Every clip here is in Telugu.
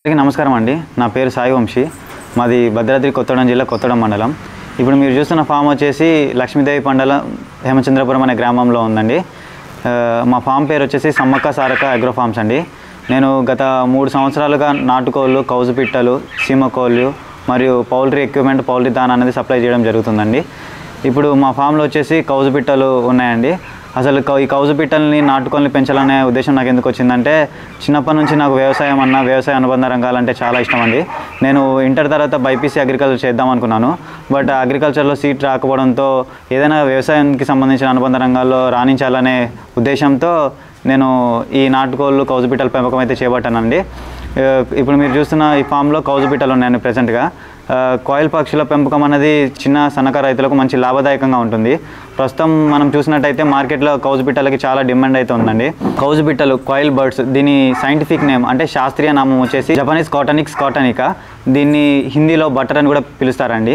అందరికీ నమస్కారం అండి నా పేరు సాయి వంశీ మాది భద్రాద్రి కొత్తగూడెం జిల్లా కొత్తగూడెం మండలం ఇప్పుడు మీరు చూస్తున్న ఫామ్ వచ్చేసి లక్ష్మీదేవి పండల హేమచంద్రపురం అనే గ్రామంలో ఉందండి ఆ, మా ఫామ్ పేరు వచ్చేసి సమ్మక్క సారక్క అగ్రో ఫార్మ్స్ అండి నేను గత మూడు సంవత్సరాలుగా నాటుకోళ్ళు కౌజు పిట్టలు సీమకోళ్ళు మరియు పౌల్ట్రీ ఎక్విప్మెంట్ పౌల్ట్రీ దాన అనేది సప్లై చేయడం జరుగుతుందండి ఇప్పుడు మా ఫామ్లో వచ్చేసి కౌజు పిట్టలు ఉన్నాయండి అసలు కౌ- ఈ కౌజు పిట్టల్ని నాటుకొని పెంచాలనే ఉద్దేశం నాకు ఎందుకు వచ్చిందంటే చిన్నప్పటి నుంచి నాకు వ్యవసాయం అన్న వ్యవసాయ అనుబంధ రంగాలంటే చాలా ఇష్టం అండి నేను ఇంటర్ తర్వాత బైపీసీ అగ్రికల్చర్ చేద్దాం అనుకున్నాను బట్ అగ్రికల్చర్లో సీట్ రాకపోవడంతో ఏదైనా వ్యవసాయానికి సంబంధించిన అనుబంధ రంగాల్లో రాణించాలనే ఉద్దేశంతో నేను ఈ నాటుకోళ్ళు కౌజు పిట్టల పెంపకం అయితే చేపట్టానండి ఆ, ఇప్పుడు మీరు చూస్తున్న ఈ ఫామ్లో కౌజు పిట్టలు ఉన్నాయండి ప్రజెంట్గా కాయిల్ పక్షుల పెంపకం అనేది చిన్న సన్నకారు రైతులకు మంచి లాభదాయకంగా ఉంటుంది ప్రస్తుతం మనం చూసినట్టయితే మార్కెట్లో కౌజు పిట్టలకి చాలా డిమాండ్ అయితే ఉందండి కౌజు పిట్టలు కాయిల్ బర్డ్స్ దీని సైంటిఫిక్ నేమ్ అంటే శాస్త్రీయ నామం వచ్చేసి జపనీస్ కాటనిక్స్ కాటనికా దీన్ని హిందీలో బటర్ అని కూడా పిలుస్తారండి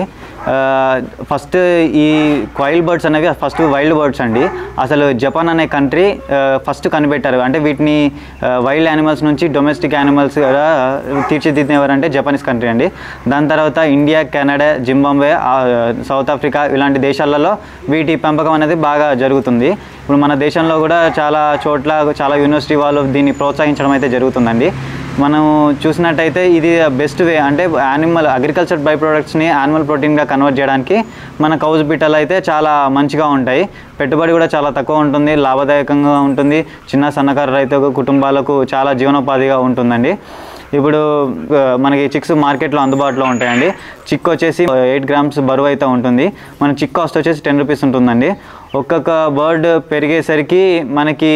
ఫస్ట్ ఈ కాయిల్ బర్డ్స్ అనేవి ఫస్ట్ వైల్డ్ బర్డ్స్ అండి అసలు జపాన్ అనే కంట్రీ ఫస్ట్ కనిపెట్టారు అంటే వీటిని వైల్డ్ యానిమల్స్ నుంచి డొమెస్టిక్ యానిమల్స్ తీర్చిదిద్దేవారంటే జపనీస్ కంట్రీ అండి దాని తర్వాత ఇండియా కెనడా జింబాంబే ఆ, సౌత్ ఆఫ్రికా ఇలాంటి దేశాలలో వీటి పెంపకం అనేది బాగా జరుగుతుంది ఇప్పుడు మన దేశంలో కూడా చాలా చోట్ల చాలా యూనివర్సిటీ వాళ్ళు దీన్ని ప్రోత్సహించడం అయితే జరుగుతుందండి మనం చూసినట్టయితే ఇది బెస్ట్ వే అంటే యానిమల్ అగ్రికల్చర్ బై ప్రొడక్ట్స్ని యానిమల్ ప్రోటీన్గా కన్వర్ట్ చేయడానికి మన కౌజు పిట్టలు అయితే చాలా మంచిగా ఉంటాయి పెట్టుబడి కూడా చాలా తక్కువ ఉంటుంది లాభదాయకంగా ఉంటుంది చిన్న సన్నకారు రైతు కుటుంబాలకు చాలా జీవనోపాధిగా ఉంటుందండి ఇప్పుడు ఆ, మనకి చిక్స్ మార్కెట్లో అందుబాటులో ఉంటాయండి చిక్ వచ్చేసి ఎయిట్ గ్రామ్స్ బరువు అయితే ఉంటుంది మన చిక్ కాస్ట్ వచ్చేసి టెన్ రూపీస్ ఉంటుందండి ఒక్కొక్క బర్డ్ పెరిగేసరికి మనకి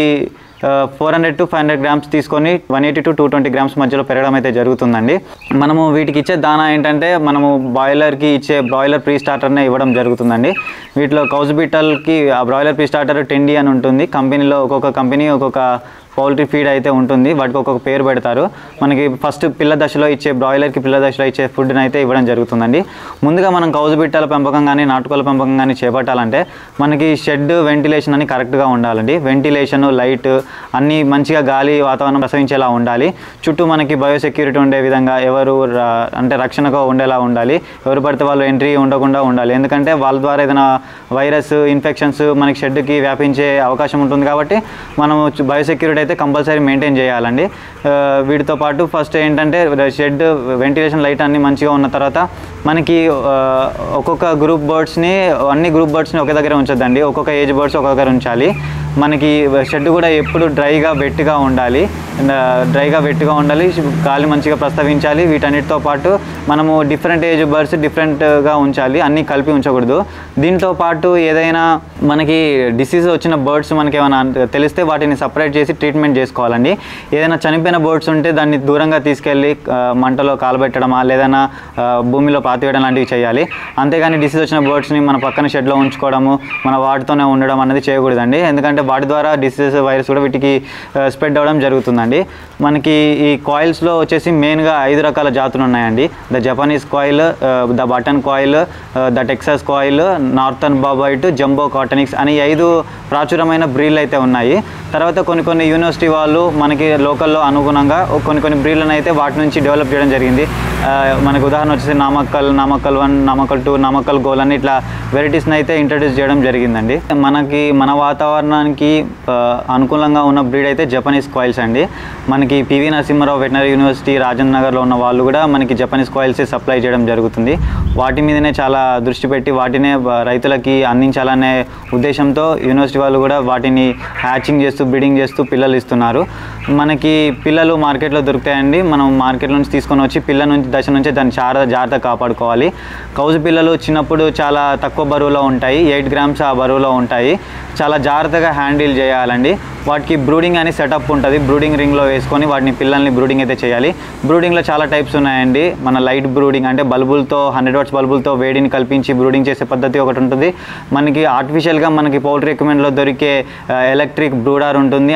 four hundred to five hundred grams తీసుకొని one eighty to two twenty grams మధ్యలో పెరగడం అయితే జరుగుతుందండి మనము వీటికి ఇచ్చే దానా ఏంటంటే మనము బాయిలర్కి ఇచ్చే బ్రాయిలర్ ప్రీ స్టార్టర్నే ఇవ్వడం జరుగుతుందండి వీటిలో కౌజ్ బీటల్కి ఆ బ్రాయిలర్ ప్రీ స్టార్టర్ టెండి అని ఉంటుంది కంపెనీలో ఒక్కొక్క కంపెనీ ఒక్కొక్క పౌల్ట్రీ ఫీడ్ అయితే ఉంటుంది వాటికి ఒక్కొక్క పేరు పెడతారు మనకి ఫస్ట్ పిల్ల దశలో ఇచ్చే బ్రాయిలర్కి పిల్ల దశలో ఇచ్చే ఫుడ్ని అయితే ఇవ్వడం జరుగుతుందండి ముందుగా మనం కౌజు బిట్టాల పెంపకం కానీ నాటుకోల పెంపకం కానీ చేపట్టాలంటే మనకి షెడ్ వెంటిలేషన్ అని కరెక్ట్గా ఉండాలండి వెంటిలేషన్ లైట్ అన్నీ మంచిగా గాలి వాతావరణం ప్రసవించేలా ఉండాలి చుట్టూ మనకి బయోసెక్యూరిటీ ఉండే విధంగా ఎవరు రా- అంటే రక్షణగా ఉండేలా ఉండాలి ఎవరు పడితే వాళ్ళు ఎంట్రీ ఉండకుండా ఉండాలి ఎందుకంటే వాళ్ళ ద్వారా ఏదైనా వైరస్ ఇన్ఫెక్షన్స్ మనకి షెడ్కి వ్యాపించే అవకాశం ఉంటుంది కాబట్టి మనం బయోసెక్యూరిటీ అయితే కంపల్సరీ మెయింటైన్ చేయాలండి ఆ, వీటితో పాటు ఫస్ట్ ఏంటంటే షెడ్ వెంటిలేషన్ లైట్ అన్ని మంచిగా ఉన్న తర్వాత మనకి ఆ, ఒక్కొక్క గ్రూప్ బర్డ్స్ని అన్ని గ్రూప్ బర్డ్స్ని ఒకే దగ్గర ఉంచొద్దండి ఒక్కొక్క ఏజ్ బర్డ్స్ ఒక్కొక్క దగ్గర ఉంచాలి మనకి షెడ్ కూడా ఎప్పుడు డ్రైగా వెట్గా ఉండాలి డ్రైగా వెట్గా ఉండాలి గాలి మంచిగా ప్రస్తావించాలి వీటన్నిటితో పాటు మనము డిఫరెంట్ ఏజ్ బర్డ్స్ డిఫరెంట్గా ఉంచాలి అన్నీ కలిపి ఉంచకూడదు దీంతో పాటు ఏదైనా మనకి డిసీజ్ వచ్చిన బర్డ్స్ మనకి ఏమైనా తెలిస్తే వాటిని సపరేట్ చేసి ట్రీట్మెంట్ చేసుకోవాలండి ఏదైనా చనిపోయిన బర్డ్స్ ఉంటే దాన్ని దూరంగా తీసుకెళ్ళి ఆ, మంటలో కాలబెట్టడమా లేదన్నా ఆ, భూమిలో పాతివేయడం లాంటివి చేయాలి అంతేగాని డిసీజ్ వచ్చిన బర్డ్స్ని మన పక్కన షెడ్లో ఉంచుకోవడము మన వాటితోనే ఉండడం అనేది చేయకూడదండి ఎందుకంటే వాటి ద్వారా డిసీజ్ వైరస్ కూడా వీటికి స్ప్రెడ్ అవ్వడం జరుగుతుందండి మనకి ఈ కాయిల్స్లో వచ్చేసి మెయిన్గా ఐదు రకాల జాతులు ఉన్నాయండి the Japanese quail the button quail the Texas quail northern bobwhite jumbo coturnix అని ఈ ఐదు ప్రాచుర్యమైన బ్రీడ్లు అయితే ఉన్నాయి తర్వాత కొన్ని కొన్ని యూనివర్సిటీ వాళ్ళు మనకి లోకల్లో అనుగుణంగా కొన్ని కొన్ని బ్రీడ్లను అయితే వాటి నుంచి డెవలప్ చేయడం జరిగింది ఆ, మనకు ఉదాహరణ వచ్చేసి నామక్కల్ నామక్కల్ వన్ నామక్కల్ టూ నామక్కల్ గోల్ అని ఇట్లా వెరైటీస్ని అయితే ఇంట్రడ్యూస్ చేయడం జరిగిందండి మనకి మన వాతావరణానికి ఆ, అనుకూలంగా ఉన్న బ్రీడ్ అయితే జపనీస్ కాయిల్స్ అండి మనకి పివి నరసింహారావు వెటనరీ యూనివర్సిటీ రాజేంద్ర నగర్లో ఉన్న వాళ్ళు కూడా మనకి జపనీస్ కాయిల్స్ సప్లై చేయడం జరుగుతుంది వాటి మీదనే చాలా దృష్టి పెట్టి వాటినే బ- రైతులకి అందించాలనే ఉద్దేశంతో యూనివర్సిటీ వాళ్ళు కూడా వాటిని హ్యాచింగ్ చేస్తూ బ్రీడింగ్ చేస్తూ పిల్లలు ఇస్తున్నారు మనకి పిల్లలు మార్కెట్లో దొరుకుతాయండి మనం మార్కెట్ నుంచి తీసుకొని వచ్చి పిల్ల నుంచి దశ నుంచి దాన్ని చాలా జాగ్రత్తగా కాపాడుకోవాలి కౌజు పిల్లలు చిన్నప్పుడు చాలా తక్కువ బరువులో ఉంటాయి ఎయిట్ గ్రామ్స్ ఆ బరువులో ఉంటాయి చాలా జాగ్రత్తగా హ్యాండిల్ చేయాలండి వాటికి బ్రూడింగ్ అని సెటప్ ఉంటుంది బ్రూడింగ్ రింగ్లో వేసుకొని వాటిని పిల్లల్ని బ్రూడింగ్ అయితే చేయాలి బ్రూడింగ్లో చాలా టైప్స్ ఉన్నాయండి మన లైట్ బ్రూడింగ్ అంటే బల్బులతో హండ్రెడ్ వాట్స్ బల్బులతో వేడిని కల్పించి బ్రూడింగ్ చేసే పద్ధతి ఒకటి ఉంటుంది మనకి ఆర్టిఫిషియల్గా మనకి పౌల్ట్రీ ఎక్విప్మెంట్లో దొరికే ఎలక్ట్రిక్ బ్రూడర్ ఉంటుంది అంటే కరెంట్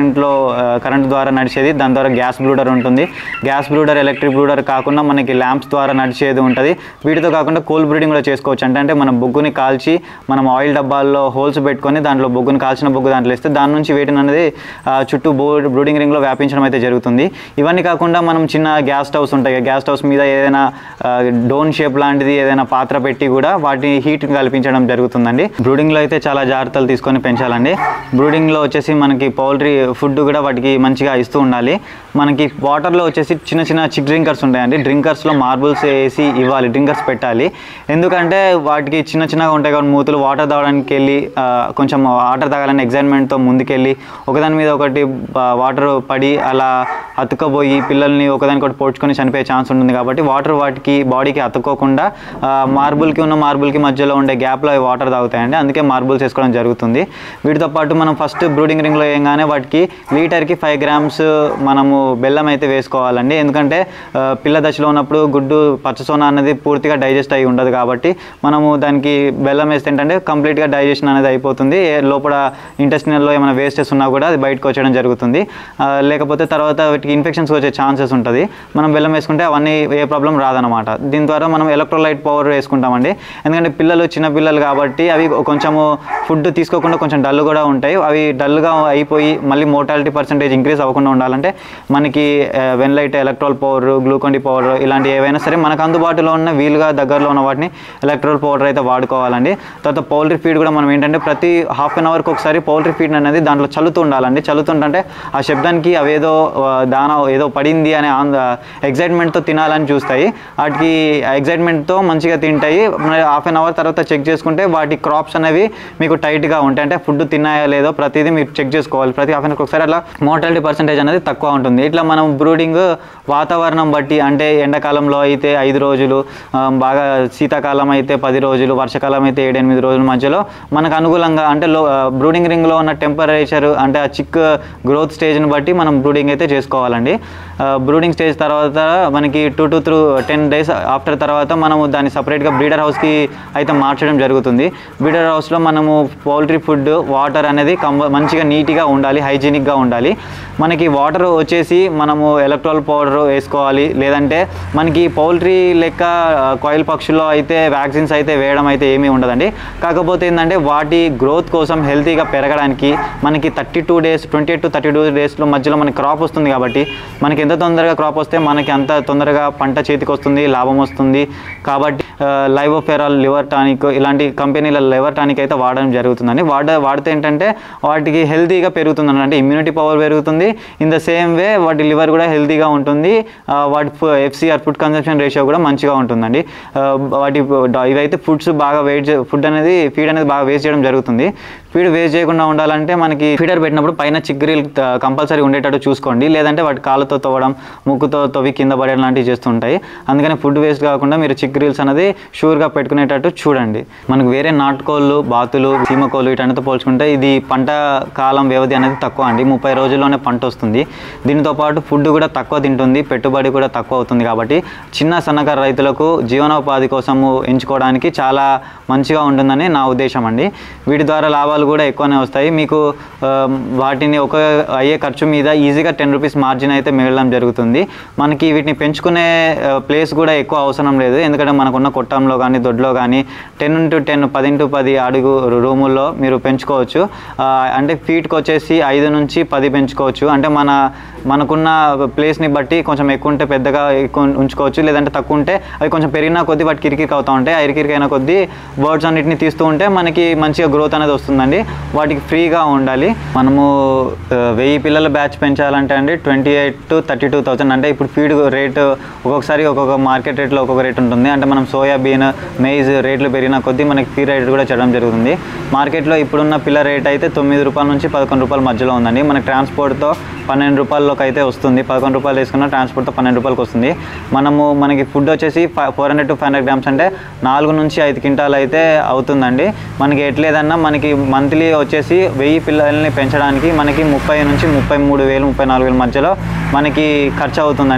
కరెంట్లో కరెంట్ ద్వారా నడిచేది దాని ద్వారా గ్యాస్ బ్లూడర్ ఉంటుంది గ్యాస్ బ్లూడర్ ఎలక్ట్రిక్ బ్లూడర్ కాకుండా మనకి ల్యాంప్స్ ద్వారా నడిచేది ఉంటుంది వీటితో కాకుండా కోల్ బ్రీడింగ్ కూడా చేసుకోవచ్చు అంటే అంటే మనం బొగ్గుని కాల్చి మనం ఆయిల్ డబ్బాల్లో హోల్స్ పెట్టుకొని దాంట్లో బొగ్గుని కాల్చిన బొగ్గు దాంట్లో ఇస్తే దాని నుంచి వేటిని అనేది ఆ, చుట్టూ బో బ్రూడింగ్ రింగ్లో వ్యాపించడం అయితే జరుగుతుంది ఇవన్నీ కాకుండా మనం చిన్న గ్యాస్ స్టవ్స్ ఉంటాయి గ్యాస్ స్టవ్స్ మీద ఏదైనా ఆ, డోన్ షేప్ లాంటిది ఏదైనా పాత్ర పెట్టి కూడా వాటి హీట్ కల్పించడం జరుగుతుందండి బ్రూడింగ్లో అయితే చాలా జాగ్రత్తలు తీసుకొని పెంచాలండి బ్రూడింగ్లో వచ్చేసి మనకి పౌల్ట్రీ ఫుడ్ కూడా వాటికి మంచిగా ఇస్తూ ఉండాలి మనకి వాటర్లో వచ్చేసి చిన్న చిన్న చిక్ డ్రింకర్స్ ఉంటాయండి డ్రింకర్స్లో మార్బుల్స్ వేసి ఇవ్వాలి డ్రింకర్స్ పెట్టాలి ఎందుకంటే వాటికి చిన్న చిన్నగా ఉంటాయి కాబట్టి మూతులు వాటర్ తాగడానికి వెళ్ళి ఆ, కొంచెం వాటర్ తాగాలని ఎగ్జైట్మెంట్తో ముందుకెళ్ళి ఒకదాని మీద ఒకటి వాటర్ పడి అలా అతుక్కపోయి పిల్లల్ని ఒకదానికొకటి పొడుచుకొని చనిపోయే ఛాన్స్ ఉంటుంది కాబట్టి వాటర్ వాటికి బాడీకి అతుక్కోకుండా ఆ, మార్బుల్కి ఉన్న మార్బుల్కి మధ్యలో ఉండే గ్యాప్లో అవి వాటర్ తాగుతాయండి అందుకే మార్బుల్స్ వేసుకోవడం జరుగుతుంది వీటితో పాటు మనం ఫస్ట్ బ్రూడింగ్ రింగ్లో వేయగానే వాటికి లీటర్కి ఫైవ్ గ్రామ్స్ మనము బెల్లం అయితే వేసుకోవాలండి ఎందుకంటే ఆ, పిల్ల దశలో ఉన్నప్పుడు గుడ్డు పచ్చసోన అనేది పూర్తిగా డైజెస్ట్ అయి ఉండదు కాబట్టి మనము దానికి బెల్లం వేస్తే ఏంటంటే కంప్లీట్గా డైజెషన్ అనేది అయిపోతుంది ఏ లోపల ఇంటెస్టినల్లో ఏమైనా వేస్టెస్ ఉన్నా కూడా అది బయటకు వచ్చేయడం జరుగుతుంది ఆ, లేకపోతే తర్వాత వాటికి ఇన్ఫెక్షన్స్ వచ్చే ఛాన్సెస్ ఉంటుంది మనం బెల్లం వేసుకుంటే అవన్నీ ఏ ప్రాబ్లం రాదనమాట దీని ద్వారా మనం ఎలక్ట్రోలైట్ పవర్ వేసుకుంటామండి ఎందుకంటే పిల్లలు చిన్న పిల్లలు కాబట్టి అవి కొంచెము ఫుడ్ తీసుకోకుండా కొంచెం డల్ కూడా ఉంటాయి అవి డల్గా అయిపోయి మళ్ళీ మోర్టాలిటీ పర్సంటేజ్ ఇంక్రీజ్ అవ్వకుండా ఉండాలంటే మనకి వెన్లైట్ ఎలక్ట్రాల్ పవర్ గ్లూకోండి పవర్ ఇలాంటి ఏవైనా సరే మనకు అందుబాటులో ఉన్న వీలుగా దగ్గరలో ఉన్న వాటిని ఎలక్ట్రాల్ పౌడర్ అయితే వాడుకోవాలండి తర్వాత పౌల్ట్రీ ఫీడ్ కూడా మనం ఏంటంటే ప్రతి హాఫ్ అన్ అవర్కి ఒకసారి పౌల్ట్రీ ఫీడ్ అనేది దాంట్లో చల్లుతూ ఉండాలండి చల్లుతుంటే ఆ శబ్దానికి అవేదో ఆ, దానా ఏదో పడింది అనే ఎగ్జైట్మెంట్తో తినాలని చూస్తాయి వాటికి ఎగ్జైట్మెంట్తో మంచిగా తింటాయి హాఫ్ అన్ అవర్ తర్వాత చెక్ చేసుకుంటే వాటి క్రాప్స్ అనేవి మీకు టైట్గా ఉంటాయి అంటే ఫుడ్ తిన్నాయా లేదో ప్రతిదీ మీరు చెక్ చేసుకోవాలి ప్రతి హాఫ్ అన్ అవర్ ఒకసారి అట్లా మోర్టాలిటీ పర్సంటేజ్ అనేది తక్కువ ఉంటుంది ఇట్లా మనం బ్రూడింగ్ వాతావరణం బట్టి అంటే ఎండాకాలంలో అయితే ఐదు రోజులు ఆ, బాగా శీతాకాలం అయితే పది రోజులు వర్షాకాలం అయితే ఏడెనిమిది రోజుల మధ్యలో మనకు అనుకూలంగా అంటే లో బ్రూడింగ్ రింగ్లో ఉన్న టెంపరేచర్ అంటే ఆ చిక్ గ్రోత్ స్టేజ్ని బట్టి మనం బ్రూడింగ్ అయితే చేసుకోవాలండి బ్రూడింగ్ స్టేజ్ తర్వాత మనకి two to through ten days after తర్వాత మనము దాన్ని సపరేట్గా బ్రీడర్ హౌస్కి అయితే మార్చడం జరుగుతుంది బ్రీడర్ హౌస్లో మనము పౌల్ట్రీ ఫుడ్ వాటర్ అనేది కంప మంచిగా నీట్గా ఉండాలి హైజీనిక్గా ఉండాలి మనకి వాటర్ వచ్చేసి మనము ఎలక్ట్రాల్ పౌడర్ వేసుకోవాలి లేదంటే మనకి పౌల్ట్రీ లెక్క కాయిల్ పక్షుల్లో అయితే వ్యాక్సిన్స్ అయితే వేయడం అయితే ఏమీ ఉండదండి కాకపోతే ఏంటంటే వాటి గ్రోత్ కోసం హెల్తీగా పెరగడానికి మనకి thirty two days twenty eight to thirty two డేస్లో మధ్యలో మనకి క్రాప్ వస్తుంది కాబట్టి మనకి ఎంత తొందరగా క్రాప్ వస్తే మనకి అంత తొందరగా పంట చేతికి వస్తుంది లాభం వస్తుంది కాబట్టి లైవోఫెరాల్ లివర్ టానిక్ ఇలాంటి కంపెనీల లివర్ టానిక్ అయితే వాడడం జరుగుతుందండి వాడ వాడితే ఏంటంటే వాటికి హెల్తీగా పెరుగుతుంది అంటే ఇమ్యూనిటీ పవర్ పెరుగుతుంది ఇన్ ద సేమ్ వే వాటి లివర్ కూడా హెల్తీగా ఉంటుంది ఆ, వాటి ఎఫ్సిఆర్ ఫుడ్ కన్సంప్షన్ రేషియో కూడా మంచిగా ఉంటుందండి ఆ, వాటి ఇవైతే ఫుడ్స్ బాగా వెయిట్ ఫుడ్ అనేది ఫీడ్ అనేది బాగా వేస్ట్ చేయడం జరుగుతుంది ఫీడ్ వేస్ట్ చేయకుండా ఉండాలంటే మనకి ఫీడర్ పెట్టినప్పుడు పైన చిగ్రీలు కంపల్సరీ ఉండేటట్టు చూసుకోండి లేదంటే వాటి కాళ్ళతో తవ్వడం ముక్కుతో తవ్వి కింద పడడం లాంటివి చేస్తుంటాయి అందుకని ఫుడ్ వేస్ట్ కాకుండా మీరు చిక్ గ్రిల్స్ అనేది షూర్గా పెట్టుకునేటట్టు చూడండి మనకు వేరే నాటుకోళ్ళు బాతులు సీమకోళ్ళు వీటన్నిటితో పోల్చుకుంటే ఇది పంట కాలం వ్యవధి అనేది తక్కువ అండి ముప్పై రోజుల్లోనే పంట వస్తుంది దీనితో పాటు ఫుడ్ కూడా తక్కువ తింటుంది పెట్టుబడి కూడా తక్కువ అవుతుంది కాబట్టి చిన్న సన్నకారు రైతులకు జీవనోపాధి కోసము ఎంచుకోవడానికి చాలా మంచిగా ఉంటుందని నా ఉద్దేశం అండి వీటి ద్వారా లాభాలు కూడా ఎక్కువనే వస్తాయి మీకు ఆ, వాటిని ఒక అయ్యే ఖర్చు మీద ఈజీగా టెన్ రూపీస్ మార్జిన్ అయితే మిగలడం జరుగుతుంది మనకి వీటిని పెంచుకునే ప్లేస్ కూడా ఎక్కువ అవసరం లేదు ఎందుకంటే మనకున్న కొట్టంలో కానీ దొడ్లో కానీ టెన్ ఇంటూ టెన్ పది ఇంటూ పది అడుగు రూముల్లో మీరు పెంచుకోవచ్చు ఆ, అంటే ఫీట్కి వచ్చేసి ఐదు నుంచి పది పెంచుకోవచ్చు అంటే మన మనకున్న ప్లేస్ని బట్టి కొంచెం ఎక్కువ ఉంటే పెద్దగా ఎక్కువ ఉంచుకోవచ్చు లేదంటే తక్కువ ఉంటే అవి కొంచెం పెరిగినా కొద్దీ వాటికి ఇరికిరికి అవుతూ ఉంటాయి ఆ ఇరికిరికి అయిన కొద్దీ బర్డ్స్ అన్నిటిని తీస్తూ ఉంటే మనకి మంచిగా గ్రోత్ అనేది వస్తుందండి వాటికి ఫ్రీగా ఉండాలి మనము ఆ, వెయ్యి పిల్లల బ్యాచ్ పెంచాలంటే అండి twenty eight to thirty two thousand అంటే ఇప్పుడు ఫీడ్ రేటు ఒక్కొక్కసారి ఒక్కొక్క మార్కెట్ రేట్లో ఒక్కొక్క రేట్ ఉంటుంది అంటే మనం సోయాబీన్ మెయిజ్ రేట్లు పెరిగిన కొద్దీ మనకి ఫీ రేట్ కూడా చేయడం జరుగుతుంది మార్కెట్లో ఇప్పుడున్న పిల్ల రేట్ అయితే తొమ్మిది రూపాయల నుంచి పదకొండు రూపాయల మధ్యలో ఉందండి మనకి ట్రాన్స్పోర్ట్తో పన్నెండు రూపాయలలోకి అయితే వస్తుంది పదకొండు రూపాయలు తీసుకున్న ట్రాన్స్పోర్ట్తో పన్నెండు రూపాయలకి వస్తుంది మనము మనకి ఫుడ్ వచ్చేసి four hundred to five hundred grams అంటే నాలుగు నుంచి ఐదు క్వింటాలు అయితే అవుతుందండి మనకి ఎట్లేదన్నా మనకి మంత్లీ వచ్చేసి వెయ్యి పిల్లల్ని పెంచడానికి మనకి ముప్పై నుంచి ముప్పై మూడు వేలు ముప్పై నాలుగు వేల మధ్యలో మనకి ఖర్చు అవుతుందండి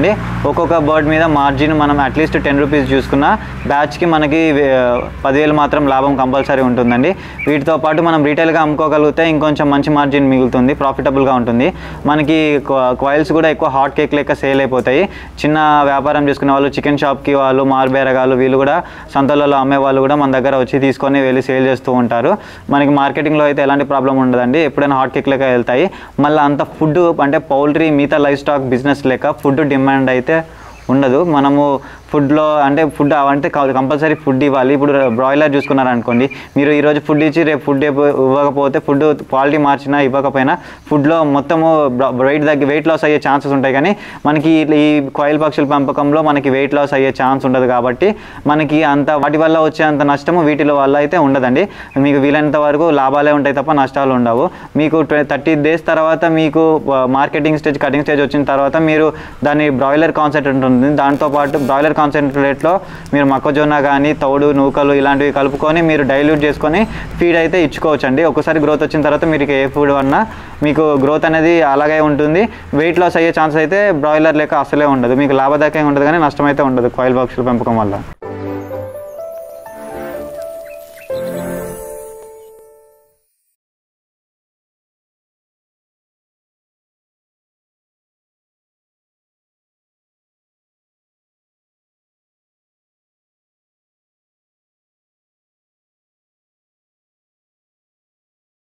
ఒక్కొక్క బర్డ్ మీద మార్జిన్ మనం అట్లీస్ట్ టెన్ రూపీస్ చూసుకున్న బ్యాచ్కి మనకి వే- పదివేలు మాత్రం లాభం కంపల్సరీ ఉంటుందండి వీటితో పాటు మనం రీటైల్గా అమ్ముకోగలిగితే ఇంకొంచెం మంచి మార్జిన్ మిగులుతుంది ప్రాఫిటబుల్గా ఉంటుంది మనకి కాయిల్స్ కూడా ఎక్కువ హాట్ కేక్ లెక్క సేల్ అయిపోతాయి చిన్న వ్యాపారం చేసుకునే వాళ్ళు చికెన్ షాప్కి వాళ్ళు మార్బేరగాళ్ళు వీళ్ళు కూడా సంతలలో అమ్మే వాళ్ళు కూడా మన దగ్గర వచ్చి తీసుకొని వెళ్ళి సేల్ చేస్తూ ఉంటారు మనకి మార్కెటింగ్లో అయితే ఎలాంటి ప్రాబ్లం ఉండదండి ఎప్పుడైనా హాట్ కేక్ లెక్క వెళ్తాయి మళ్ళీ అంత ఫుడ్ అంటే పౌల్ట్రీ మిగతా లైఫ్ స్టాక్ బిజినెస్ లెక్క ఫుడ్ డిమాండ్ అయితే ఉండదు మనము ఫుడ్లో అంటే ఫుడ్ అంటే కంపల్సరీ ఫుడ్ ఇవ్వాలి ఇప్పుడు బ్రాయిలర్ చూసుకున్నారనుకోండి మీరు ఈరోజు ఫుడ్ ఇచ్చి రేపు ఫుడ్ ఇవ్వకపోతే ఫుడ్ క్వాలిటీ మార్చినా ఇవ్వకపోయినా ఫుడ్లో మొత్తము వెయిట్ తగ్గి వెయిట్ లాస్ అయ్యే ఛాన్సెస్ ఉంటాయి కానీ మనకి ఈ- ఈ కోయిల్ పక్షుల పెంపకంలో మనకి వెయిట్ లాస్ అయ్యే ఛాన్స్ ఉండదు కాబట్టి మనకి అంత వాటి వల్ల వచ్చే అంత నష్టము వీటి వల్ల అయితే ఉండదండి మీకు వీలైనంత వరకు లాభాలే ఉంటాయి తప్ప నష్టాలు ఉండవు మీకు థర్టీ డేస్ తర్వాత మీకు మార్కెటింగ్ స్టేజ్ కటింగ్ స్టేజ్ వచ్చిన తర్వాత మీరు దాని బ్రాయిలర్ కాన్సెంట్రేట్ ఉంటుంది దాంతోపాటు బ్రాయిలర్ కాన్సెంట్రేట్లో మీరు మొక్కజొన్న కానీ తౌడు నూకలు ఇలాంటివి కలుపుకొని మీరు డైల్యూట్ చేసుకొని ఫీడ్ అయితే ఇచ్చుకోవచ్చండి ఒకసారి గ్రోత్ వచ్చిన తర్వాత మీరు ఏ ఫుడ్ అన్నా మీకు గ్రోత్ అనేది అలాగే ఉంటుంది వెయిట్ లాస్ అయ్యే ఛాన్స్ అయితే బ్రాయిలర్ లెక్క అసలే ఉండదు మీకు లాభదాయకంగా ఉండదు కానీ నష్టం అయితే ఉండదు కోయిల్ పక్షుల పెంపకం వల్ల